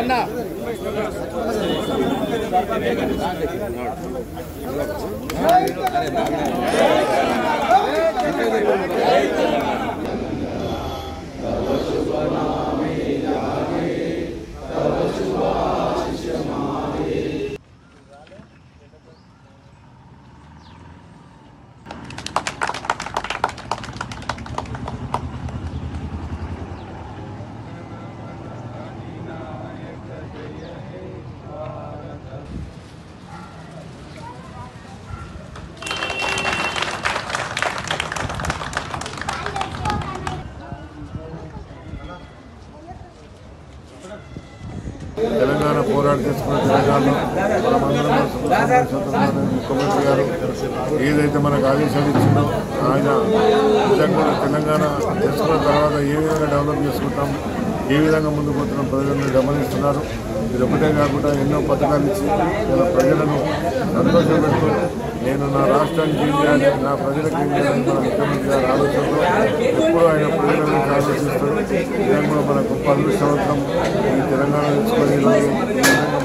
అన్నా తెలంగాణ పోరాట చేసుకున్న తెలంగాణలో మనమందరం స్వతంత్రమైన ముఖ్యమంత్రి గారు ఏదైతే మనకు ఆదేశాలు ఇచ్చిందో ఆయన నిజంగా తెలంగాణ చేసుకున్న తర్వాత ఏ విధంగా డెవలప్ చేసుకుంటాం ఏ విధంగా ముందుకు పోతున్నాం ప్రజలను గమనిస్తున్నారు ఇది ఒకటే కాకుండా ఎన్నో పథకాలు ఇచ్చి ఇలా ప్రజలను సంతోషపెడుతూ నేను నా రాష్ట్రానికి ఏం చేయాలి నా ప్రజలకు ఏం చేయాలి మన ముఖ్యమంత్రి గారు ఆలోచనతో ఎప్పుడూ ఆయన ప్రజల గురించి ఆలోచిస్తారు ఇదే కూడా మన గొప్ప అదృష్టవంతం ఈ తెలంగాణ తెచ్చుకొని ఈరోజు ఈ విధంగా